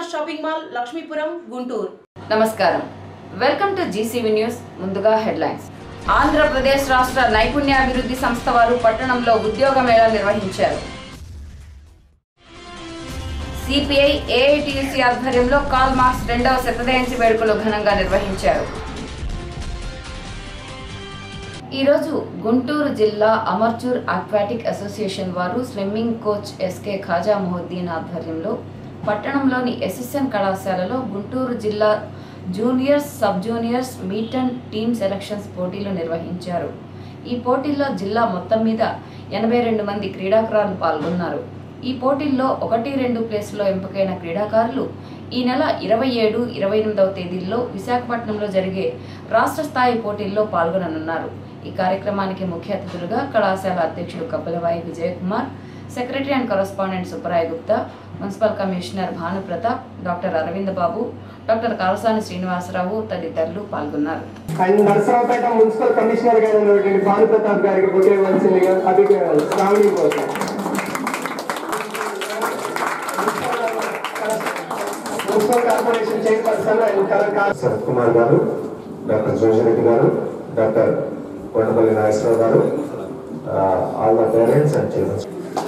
shopping mall Lakshmipuram Guntur నమస్కారం welcome to GCV news ముందుగా headlines Andhra Pradesh రాష్ట్ర నైపుణ్యాభివృద్ధి సంస్థ వారు పట్టణంలో ఉద్యోగ మేళా నిర్వహించారు సిపిఐ ఏఐటియుసి ఆధ్వర్యంలో కాల్ మార్క్స్ రెండవ శతజయంతి వేడుకలు ఘనంగా నిర్వహించారు ఈరోజు గుంటూరు జిల్లా అమర్చూర్ అక్వాటిక్ అసోసియేషన్ వారు swimming coach SK Khaja Mohiddin ఆధ్వర్యంలో పట్టణంలోని ఎస్ఎస్ఎన్ కళాశాలలో గుంటూరు జిల్లా juniors sub juniors meet and team selections పోటీలు నిర్వహించారు ఈ పోటీల్లో జిల్లా మొత్తం మీద ఎనభై రెండు మంది క్రీడాకారులు పాల్గొన్నారు ఈ పోటీల్లో ఒకటి రెండు ప్లేస్లో ఎంపికైన క్రీడాకారులు ఈ నెల ఇరవై ఏడు ఇరవై ఎనిమిదవ తేదీల్లో విశాఖపట్నంలో జరిగే రాష్ట్ర స్థాయి పోటీల్లో పాల్గొననున్నారు ఈ కార్యక్రమానికి ముఖ్య అతిథులుగా కళాశాల అధ్యక్షుడు Kapilavayi Vijay Kumar secretary and correspondent Subbaraya Gupta municipal commissioner Bhanu Pratap doctor Aravind Babu doctor Kalasani Srinivasa Rao తదితరులు పాల్గొన్నారు అండ్ నరసరావుపేట మున్సిపల్ కమిషనర్ గారు ఉన్నటువంటి భానుప్రతాప్ గారికి బుక్ ఇవ్వాల్సిందిగా అది శ్రావణి కోసం municipal corporation chairperson and collector Sarath Kumar garu doctor Joshi Reddy garu doctor Kondapalli Nageswara Rao garu all the parents and childrens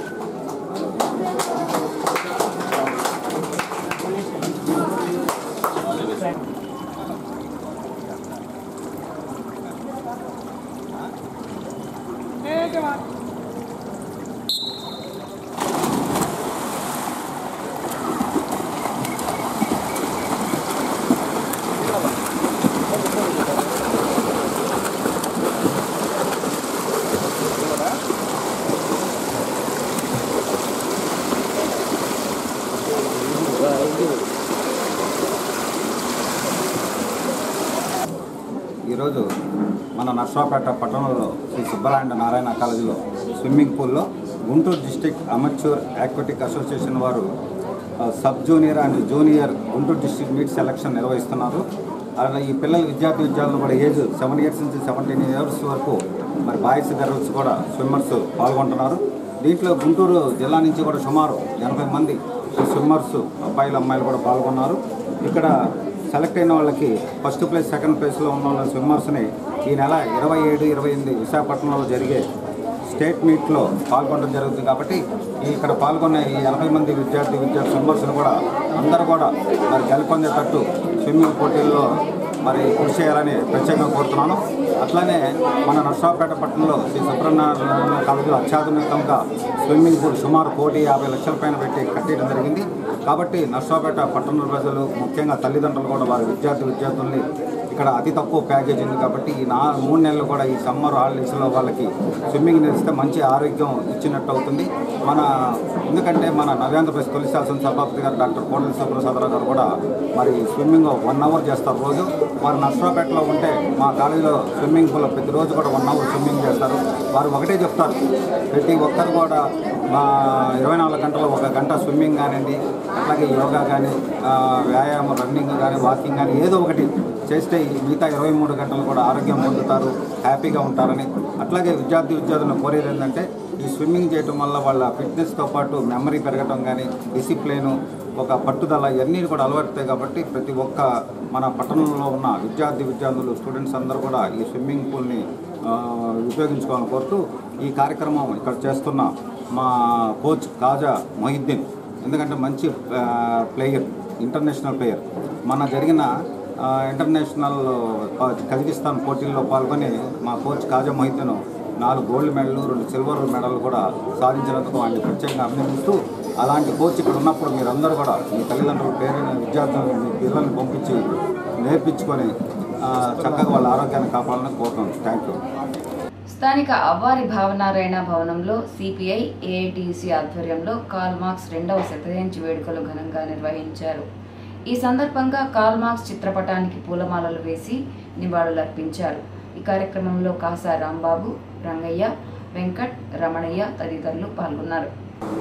ఈరోజు మన నర్సాపేట పట్టణంలో శ్రీ సుబ్బరాయణ నారాయణ కాలేజీలో స్విమ్మింగ్ పూల్లో Guntur district amateur aquatic association వారు ఆ, sub junior and junior Guntur district meet selection నిర్వహిస్తున్నారు అలాగే ఈ పిల్లల విద్యార్థి విద్యార్థులు కూడా ఏజ్ సెవెన్ ఇయర్స్ నుంచి సెవెంటీన్ ఇయర్స్ వరకు మరి బాయ్స్ గర్ల్స్ కూడా స్విమ్మర్స్ పాల్గొంటున్నారు దీంట్లో గుంటూరు జిల్లా నుంచి కూడా సుమారు ఎనభై మంది స్విమ్మర్స్ అబ్బాయిలు అమ్మాయిలు కూడా పాల్గొన్నారు ఇక్కడ సెలెక్ట్ అయిన వాళ్ళకి ఫస్ట్ ప్లేస్ సెకండ్ ప్లేస్లో ఉన్న వాళ్ళ స్విమ్మర్స్ని ఈ నెల ఇరవై ఏడు ఇరవై ఎనిమిది విశాఖపట్నంలో జరిగే స్టేట్ మీట్లో పాల్గొనడం జరుగుతుంది కాబట్టి ఈ ఇక్కడ పాల్గొన్న ఈ ఎనభై మంది విద్యార్థి విద్యార్థి స్విమ్మర్స్ని కూడా అందరూ కూడా మరి గెలుపొందేటట్టు స్విమ్మింగ్ పోటీల్లో మరి కృషి చేయాలని ప్రత్యేకంగా కోరుతున్నాను అట్లానే మన నర్సాపేట పట్టణంలో శ్రీ సుబ్రహ్మణ్య కాలేజీలో అత్యాధునికంగా స్విమ్మింగ్ పూల్ సుమారు కోటి యాభై లక్షల పైన పెట్టి కట్టేయడం జరిగింది కాబట్టి నర్సాపేట పట్టణ ప్రజలు ముఖ్యంగా తల్లిదండ్రులు కూడా వారి విద్యార్థి విద్యార్థుల్ని ఇక్కడ అతి తక్కువ ప్యాకేజ్ ఉంది కాబట్టి ఈ నా మూడు నెలలు కూడా ఈ సమ్మర్ హాలిడేస్లో వాళ్ళకి స్విమ్మింగ్ నేర్పిస్తే మంచి ఆరోగ్యం ఇచ్చినట్టు అవుతుంది మన ఎందుకంటే మన నవ్యాంధ్రప్రదేశ్ తొలి శాసన సభాపతి గారు డాక్టర్ కోటల శివప్రసాదరావు గారు కూడా మరి స్విమ్మింగ్ వన్ అవర్ చేస్తారు రోజు వారు నర్సరాపేటలో ఉంటే మా కాలేజీలో స్విమ్మింగ్ పూల్ ప్రతిరోజు కూడా వన్ అవర్ స్విమ్మింగ్ చేస్తారు వారు ఒకటే చెప్తారు ప్రతి ఒక్కరు కూడా మా ఇరవై నాలుగు గంటలు ఒక గంట స్విమ్మింగ్ కానివ్వండి అట్లాగే యోగా కానీ ఆ, వ్యాయామం రన్నింగ్ కానీ వాకింగ్ కానీ ఏదో ఒకటి చేస్తే ఈ మిగతా ఇరవై మూడు గంటలు కూడా ఆరోగ్యం పొందుతారు హ్యాపీగా ఉంటారని అట్లాగే విద్యార్థి విద్యార్థులను కోరేది ఏంటంటే ఈ స్విమ్మింగ్ చేయడం వల్ల వాళ్ళ ఫిట్నెస్తో పాటు మెమరీ పెరగటం కానీ డిసిప్లిన్ ఒక పట్టుదల ఇవన్నీ కూడా అలవడతాయి కాబట్టి ప్రతి ఒక్క మన పట్టణంలో ఉన్న విద్యార్థి విద్యార్థులు స్టూడెంట్స్ అందరూ కూడా ఈ స్విమ్మింగ్ పూల్ని ఆ, ఉపయోగించుకోవాలని కోరుతూ ఈ కార్యక్రమం ఇక్కడ చేస్తున్న మా కోచ్ కాజా మొహిద్దీన్ ఎందుకంటే మంచి ఆ, ప్లేయర్ ఇంటర్నేషనల్ ప్లేయర్ మన జరిగిన ఆ, ఇంటర్నేషనల్ ఆ, కజకిస్తాన్ పోటీల్లో పాల్గొని మా కోచ్ కాజా మొహిద్దీన్ నాలుగు గోల్డ్ మెడల్ రెండు సిల్వర్ మెడల్ కూడా సాధించినందుకు వాడిని ప్రత్యేకంగా అభినందిస్తూ అలాంటి కోచ్ ఇక్కడ ఉన్నప్పుడు మీరందరూ కూడా మీ తల్లిదండ్రుల పేరైన విద్యార్థులను మీ పిల్లల్ని పంపించి నేర్పించుకొని ఆ, చక్కగా వాళ్ళ ఆరోగ్యాన్ని కాపాడాలని కోరుతున్నాను థ్యాంక్ యూ స్థానిక అవ్వారి భావనారాయణ భవనంలో సిపిఐ ఏఐటిసి ఆధ్వర్యంలో కాల్ మార్క్స్ రెండవ శతజయంతి వేడుకలు ఘనంగా నిర్వహించారు ఈ సందర్భంగా కాల్ మార్క్స్ చిత్రపటానికి పూలమాలలు వేసి నివాళులర్పించారు ఈ కార్యక్రమంలో కాసా రాంబాబు రంగయ్య వెంకట్ రమణయ్య తదితరులు పాల్గొన్నారు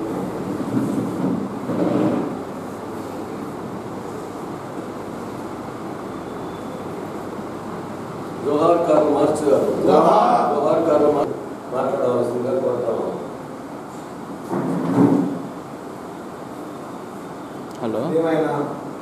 జోహార్ కార్ల్ మార్క్స్ గారు జోహార్ కార్ల్ మార్క్స్ మాట్లాడవలసిందిగా కోరుతాము హలో ఏమైనా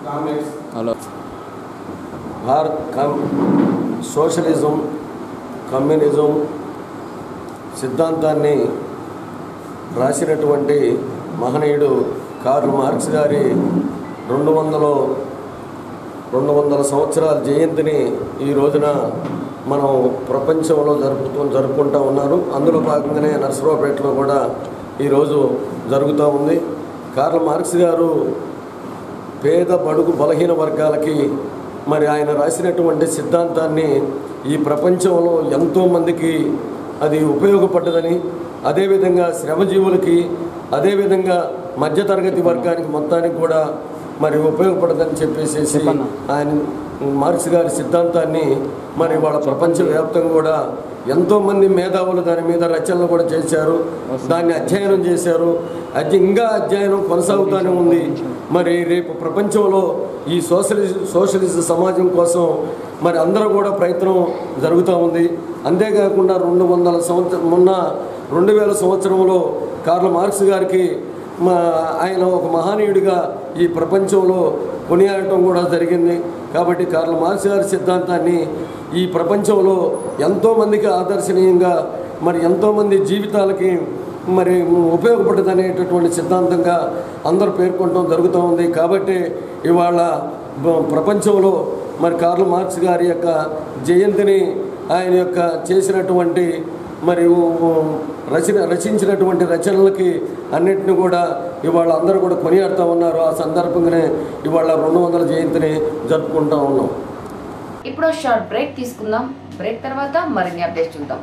భారత్ కమ్ సోషలిజం కమ్యూనిజం సిద్ధాంతాన్ని రాసినటువంటి మహనీయుడు కార్ల్ మార్క్స్ గారి రెండు వందల రెండు వందల సంవత్సరాల జయంతిని ఈ రోజున మనం ప్రపంచంలో జరుపుతూ జరుపుకుంటూ ఉన్నారు అందులో భాగంగానే నర్సరావుపేటలో కూడా ఈరోజు జరుగుతూ ఉంది కార్ల్ మార్క్స్ గారు పేద బడుగు బలహీన వర్గాలకి మరి ఆయన రాసినటువంటి సిద్ధాంతాన్ని ఈ ప్రపంచంలో ఎంతోమందికి అది ఉపయోగపడ్డదని అదేవిధంగా శ్రమజీవులకి అదేవిధంగా మధ్యతరగతి వర్గానికి మొత్తానికి కూడా మరి ఉపయోగపడదని చెప్పేసి ఆయన మార్క్స్ గారి సిద్ధాంతాన్ని మరి వాళ్ళ ప్రపంచవ్యాప్తంగా కూడా ఎంతోమంది మేధావులు దాని మీద రచనలు కూడా చేశారు దాన్ని అధ్యయనం చేశారు అది ఇంకా అధ్యయనం కొనసాగుతూనే ఉంది మరి రేపు ప్రపంచంలో ఈ సోషలిజ సోషలిజ సమాజం కోసం మరి అందరూ కూడా ప్రయత్నం జరుగుతూ ఉంది అంతేకాకుండా రెండు వందల సంవత్సరం మొన్న రెండు వేల సంవత్సరంలో కార్ల మార్క్స్ గారికి మా ఆయన ఒక మహనీయుడిగా ఈ ప్రపంచంలో కొనియాడటం కూడా జరిగింది కాబట్టి కార్ల మార్క్స్ గారి సిద్ధాంతాన్ని ఈ ప్రపంచంలో ఎంతోమందికి ఆదర్శనీయంగా మరి ఎంతోమంది జీవితాలకి మరి ఉపయోగపడదనేటటువంటి సిద్ధాంతంగా అందరూ పేర్కొనడం జరుగుతూ ఉంది కాబట్టి ఇవాళ బ- ప్రపంచంలో మరి కార్ల్ మార్క్స్ గారి యొక్క జయంతిని ఆయన యొక్క చేసినటువంటి మరి రచన రచించినటువంటి రచనలకి అన్నిటిని కూడా ఇవాళ అందరూ కూడా కొనియాడుతూ ఉన్నారు ఆ సందర్భంగానే ఇవాళ రెండు వందల జయంతిని జరుపుకుంటా ఉన్నాం ఇప్పుడు షార్ట్ బ్రేక్ తీసుకుందాం బ్రేక్ తర్వాత మరిన్ని అప్డేట్స్ చూద్దాం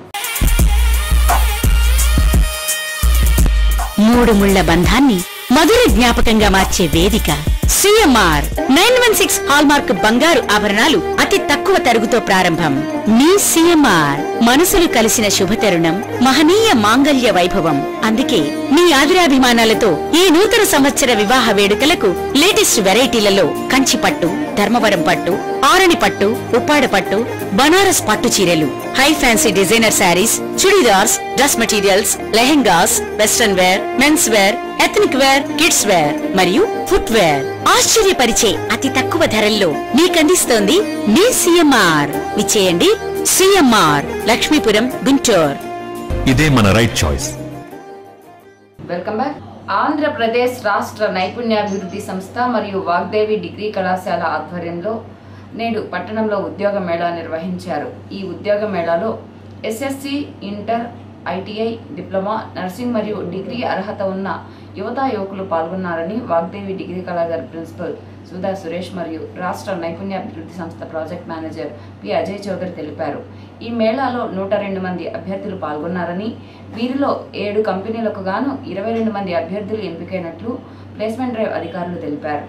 మూడు ముళ్ల బంధాన్ని మధుర జ్ఞాపకంగా మార్చే వేదిక CMR nine one six hallmark బంగారు ఆభరణాలు అతి తక్కువ తరుగుతో ప్రారంభం మీ సిఎంఆర్ మనసులు కలిసిన శుభతరుణం మహనీయ మాంగళ్య వైభవం అందుకే మీ ఆదిరాభిమానాలతో ఈ నూతన సంవత్సర వివాహ వేడుకలకు లేటెస్ట్ వెరైటీలలో కంచి పట్టు ధర్మవరం పట్టు ఆరణి పట్టు ఉప్పాడ పట్టు బనారస్ పట్టు చీరలు high fancy designer sarees chudidars dress materials lehengas western wear men's wear ethnic wear kids wear మరియు ఫుట్ వేర్ ఆశ్చర్యపరిచే అతి తక్కువ ధరల్లో మీకందిస్తోంది మీ సిఎంఆర్ విచ్చేయండి సిఎంఆర్ లక్ష్మీపురం గుంటూరు ఇదే మన right choice welcome back Andhra Pradesh రాష్ట్ర నైపుణ్యాభివృద్ధి సంస్థ మరియు వాగ్దేవి డిగ్రీ కళాశాల ఆధ్వర్యంలో నేడు పట్టణంలో ఉద్యోగ మేళా నిర్వహించారు ఈ ఉద్యోగ మేళాలో SSC inter ITI diploma nursing మరియు డిగ్రీ అర్హత ఉన్న యువతా యువకులు పాల్గొన్నారని వాగ్దేవి డిగ్రీ కళాశాల ప్రిన్సిపల్ సుధా సురేష్ మరియు రాష్ట్ర నైపుణ్యాభివృద్ధి సంస్థ project manager P Ajay Chowdary తెలిపారు ఈ మేళాలో నూట రెండు మంది అభ్యర్థులు పాల్గొన్నారని వీరిలో ఏడు కంపెనీలకు గాను ఇరవై రెండు మంది అభ్యర్థులు ఎంపికైనట్లు ప్లేస్మెంట్ డ్రైవ్ అధికారులు తెలిపారు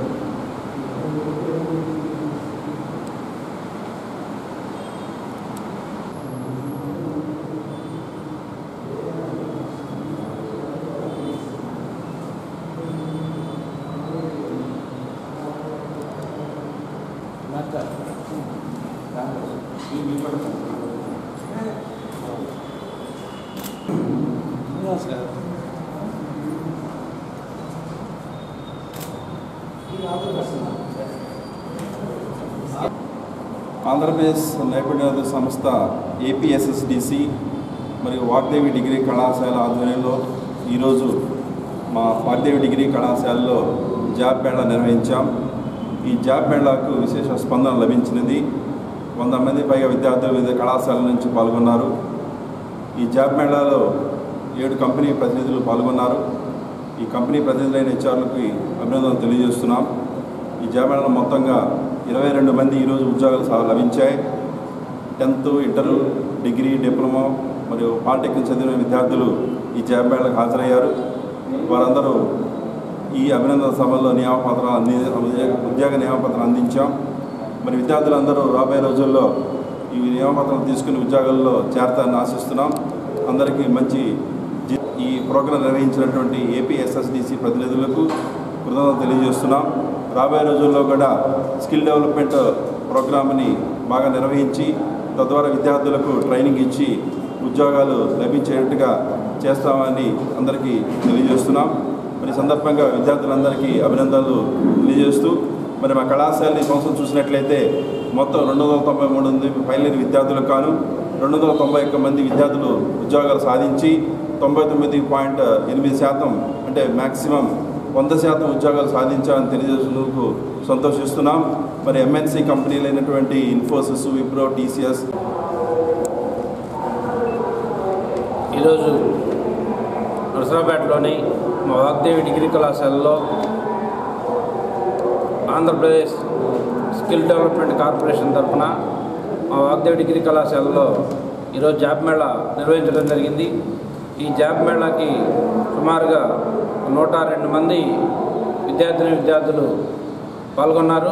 ఆంధ్రప్రదేశ్ నైపుణ్యాభివృద్ధి సంస్థ ఏపీఎస్ఎస్డిసి మరియు వాగ్దేవి డిగ్రీ కళాశాల ఆధ్వర్యంలో ఈరోజు మా వాగ్దేవి డిగ్రీ కళాశాలలో జాబ్ మేళా నిర్వహించాం ఈ జాబ్ మేళాకు విశేష స్పందన లభించినది వంద మంది పైగా విద్యార్థులు వివిధ కళాశాలల నుంచి పాల్గొన్నారు ఈ జాబ్ మేళాలో ఏడు కంపెనీ ప్రతినిధులు పాల్గొన్నారు ఈ కంపెనీ ప్రతినిధులైన హెచ్ఆర్లకి అభినందనలు తెలియజేస్తున్నాం ఈ జాబ్ మేళాలో మొత్తంగా ఇరవై రెండు మంది ఈరోజు ఉద్యోగాలు సహా లభించాయి టెన్త్ ఇంటర్ డిగ్రీ డిప్లొమా మరియు పాలిటెక్నిక్ చదివిన విద్యార్థులు ఈ జాబ్ మేళకు హాజరయ్యారు వారందరూ ఈ అభినందన సభల్లో నియామపత్రాలు అంది ఉద్యోగ నియామపత్రం అందించాం మరి విద్యార్థులందరూ రాబోయే రోజుల్లో ఈ నియామపత్రం తీసుకుని ఉద్యోగాల్లో చేరతారని ఆశిస్తున్నాం అందరికీ మంచి జీ- ఈ ప్రోగ్రాం నిర్వహించినటువంటి ఏపీ ఎస్ఎస్డిసి ప్రతినిధులకు కృతజ్ఞతలు తెలియజేస్తున్నాం రాబోయే రోజుల్లో కూడా స్కిల్ డెవలప్మెంట్ ప్రోగ్రామ్ని బాగా నిర్వహించి తద్వారా విద్యార్థులకు ట్రైనింగ్ ఇచ్చి ఉద్యోగాలు లభించేట్టుగా చేస్తామని అందరికీ తెలియజేస్తున్నాం మరి ఈ సందర్భంగా విద్యార్థులందరికీ అభినందనలు తెలియజేస్తూ మరి మా కళాశాలని ఈ సంవత్సరం చూసినట్లయితే మొత్తం రెండు వందల తొంభై మూడు మంది ఫైనల్ విద్యార్థులకు కాను రెండు వందల తొంభై ఒక్క మంది విద్యార్థులు ఉద్యోగాలు సాధించి తొంభై తొమ్మిది పాయింట్ ఎనిమిది శాతం అంటే మ్యాక్సిమం వంద శాతం ఉద్యోగాలు సాధించాలని తెలియజేసినందుకు సంతోషిస్తున్నాం మరి ఎంఎన్సీ కంపెనీలైనటువంటి ఇన్ఫోసిస్ విప్రో టీసీఎస్ ఈరోజు నరసరావుపేటలోని మా వాగ్దేవి డిగ్రీ కళాశాలలో ఆంధ్రప్రదేశ్ స్కిల్ డెవలప్మెంట్ కార్పొరేషన్ తరఫున మా వాగ్దేవి డిగ్రీ కళాశాలలో ఈరోజు జాబ్ మేళా నిర్వహించడం జరిగింది ఈ జాబ్ మేళాకి సుమారుగా నూట రెండు మంది విద్యార్థిని విద్యార్థులు పాల్గొన్నారు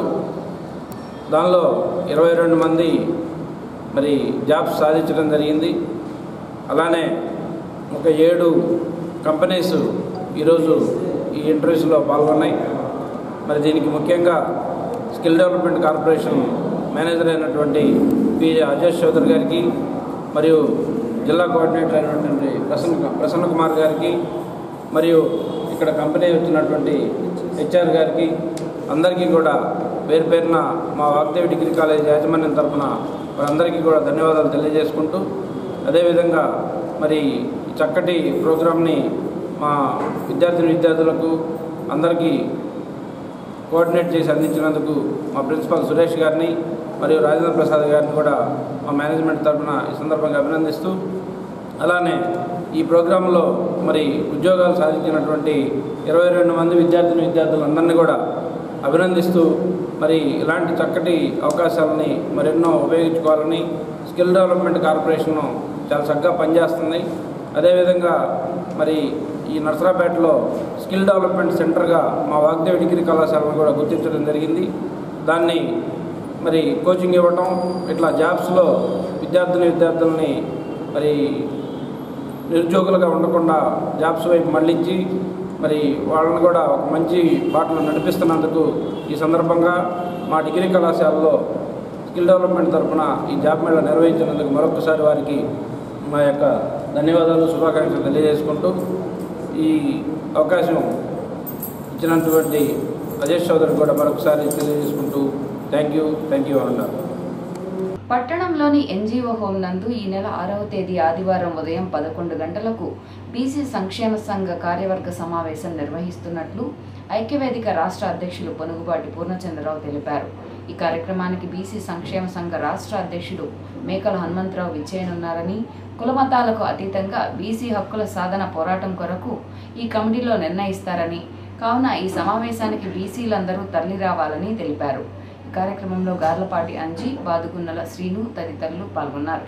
దానిలో ఇరవై రెండు మంది మరి జాబ్స్ సాధించడం జరిగింది అలానే ఒక ఏడు కంపెనీస్ ఈరోజు ఈ ఇంటర్వ్యూస్లో పాల్గొన్నాయి మరి దీనికి ముఖ్యంగా స్కిల్ డెవలప్మెంట్ కార్పొరేషన్ మేనేజర్ అయినటువంటి పి అజయ్ చౌదరి గారికి మరియు జిల్లా కోఆర్డినేటర్ అయినటువంటి ప్రసన్న ప్రసన్న కుమార్ గారికి మరియు ఇక్కడ కంపెనీ వచ్చినటువంటి హెచ్ఆర్ గారికి అందరికీ కూడా పేరు పేరున మా వాగ్దేవి డిగ్రీ కాలేజ్ యాజమాన్యం తరఫున వారందరికీ కూడా ధన్యవాదాలు తెలియజేసుకుంటూ అదేవిధంగా మరి ఈ చక్కటి ప్రోగ్రామ్ని మా విద్యార్థిని విద్యార్థులకు అందరికీ కోఆర్డినేట్ చేసి అందించినందుకు మా ప్రిన్సిపాల్ సురేష్ గారిని మరియు రాజేంద్ర ప్రసాద్ గారిని కూడా మా మేనేజ్మెంట్ తరఫున ఈ సందర్భంగా అభినందిస్తూ అలానే ఈ ప్రోగ్రాంలో మరి ఉద్యోగాలు సాధించినటువంటి ఇరవై రెండు మంది విద్యార్థిని విద్యార్థులందరినీ కూడా అభినందిస్తూ మరి ఇలాంటి చక్కటి అవకాశాలని మరెన్నో ఉపయోగించుకోవాలని స్కిల్ డెవలప్మెంట్ కార్పొరేషన్ చాలా చక్కగా పనిచేస్తుంది అదేవిధంగా మరి ఈ నర్సరాపేటలో స్కిల్ డెవలప్మెంట్ సెంటర్గా మా వాగ్దేవి డిగ్రీ కళాశాలను కూడా గుర్తించడం జరిగింది దాన్ని మరి కోచింగ్ ఇవ్వటం ఇట్లా జాబ్స్లో విద్యార్థిని విద్యార్థులని మరి నిరుద్యోగులుగా ఉండకుండా జాబ్స్ వైపు మళ్ళించి మరి వాళ్ళని కూడా ఒక మంచి బాటలో నడిపిస్తున్నందుకు ఈ సందర్భంగా మా డిగ్రీ కళాశాలలో స్కిల్ డెవలప్మెంట్ తరఫున ఈ జాబ్ మేళ నిర్వహించినందుకు మరొకసారి వారికి మా యొక్క ధన్యవాదాలు శుభాకాంక్షలు తెలియజేసుకుంటూ ఈ అవకాశం ఇచ్చినటువంటి అజయ్ చౌదరి కూడా మరొకసారి తెలియజేసుకుంటూ థ్యాంక్ యూ థ్యాంక్ యూ అన్నారు పట్టణంలోని ఎన్జీఓ హోం నందు ఈ నెల ఆరవ తేదీ ఆదివారం ఉదయం పదకొండు గంటలకు బీసీ సంక్షేమ సంఘ కార్యవర్గ సమావేశం నిర్వహిస్తున్నట్లు ఐక్యవేదిక రాష్ట్ర అధ్యక్షులు పొనుగుబాటి పూర్ణచంద్రరావు తెలిపారు ఈ కార్యక్రమానికి బీసీ సంక్షేమ సంఘ రాష్ట్ర అధ్యక్షుడు మేకల హనుమంతరావు విచ్చేయనున్నారని కులమతాలకు అతీతంగా బీసీ హక్కుల సాధన పోరాటం కొరకు ఈ కమిటీలో నిర్ణయిస్తారని కావున ఈ సమావేశానికి బీసీలందరూ తరలిరావాలని తెలిపారు ఈ కార్యక్రమంలో గార్లపాటి అంజి బాదుగున్నల శ్రీను తదితరులు పాల్గొన్నారు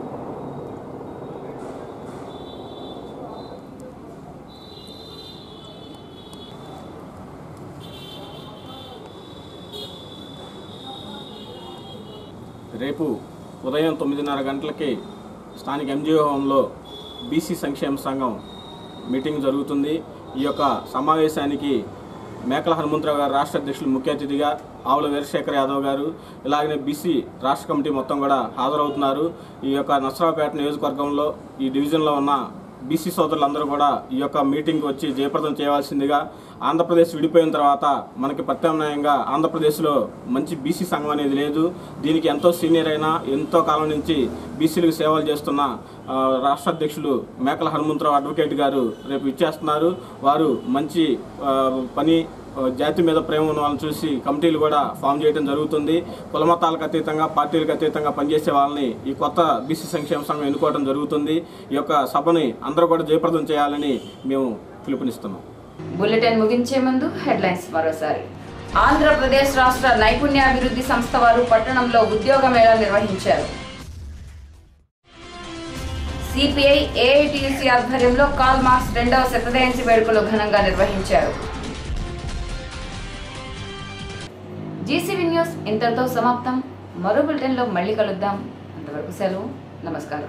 రేపు ఉదయం తొమ్మిదిన్నర గంటలకి స్థానిక ఎంజిఓ హోంలో బీసీ సంక్షేమ సంఘం మీటింగ్ జరుగుతుంది ఈ యొక్క సమావేశానికి మేకల హనుమంతరావు గారు రాష్ట్ర అధ్యక్షులు ముఖ్య అతిథిగా ఆవుల వీరశేఖర్ యాదవ్ గారు ఇలాగనే బీసీ రాష్ట్ర కమిటీ మొత్తం కూడా హాజరవుతున్నారు ఈ యొక్క నసరావుపేట నియోజకవర్గంలో ఈ డివిజన్లో ఉన్న బీసీ సోదరులందరూ కూడా ఈ యొక్క మీటింగ్కి వచ్చి జయప్రదం చేయవలసిందిగా ఆంధ్రప్రదేశ్ విడిపోయిన తర్వాత మనకి ప్రత్యామ్నాయంగా ఆంధ్రప్రదేశ్లో మంచి బీసీ సంఘం అనేది లేదు దీనికి ఎంతో సీనియర్ అయిన ఎంతో కాలం నుంచి బీసీలకు సేవలు చేస్తున్న ఆ, రాష్ట్ర అధ్యక్షులు మేకల హనుమంతరావు అడ్వకేట్ గారు రేపు ఇచ్చేస్తున్నారు వారు మంచి ఆ, పని ఆ, జాతి మీద ప్రేమ ఉన్న వాళ్ళని చూసి కమిటీలు కూడా ఫామ్ చేయడం జరుగుతుంది కులమతాలకు అతీతంగా పార్టీలకు అతీతంగా పనిచేసే వాళ్ళని ఈ కొత్త బీసీ సంక్షేమ సంఘం ఎన్నుకోవడం జరుగుతుంది ఈ యొక్క సభని అందరూ కూడా జయప్రదం చేయాలని మేము పిలుపునిస్తున్నాం బులెటిన్ ముగించే ముందు హెడ్లైన్స్ మరోసారి ఆంధ్రప్రదేశ్ రాష్ట్ర నైపుణ్యాభివృద్ధి సంస్థ వారు పట్టణంలో ఉద్యోగ మేళా నిర్వహించారు సిపిఐ ఏఐటియుసి ఆధ్వర్యంలో కాల్ మార్క్స్ రెండవ శతజయంతి వేడుకలు ఘనంగా నిర్వహించారు జీసీవీ న్యూస్ ఇంతటితో సమాప్తం మరో బులెటిన్లో మళ్ళీ కలుద్దాం అంతవరకు సెలవు నమస్కారం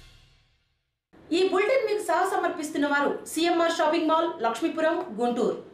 ఈ బులెటిన్ మీకు సహ సమర్పిస్తున్న వారు సిఎంఆర్ షాపింగ్ మాల్ లక్ష్మీపురం గుంటూరు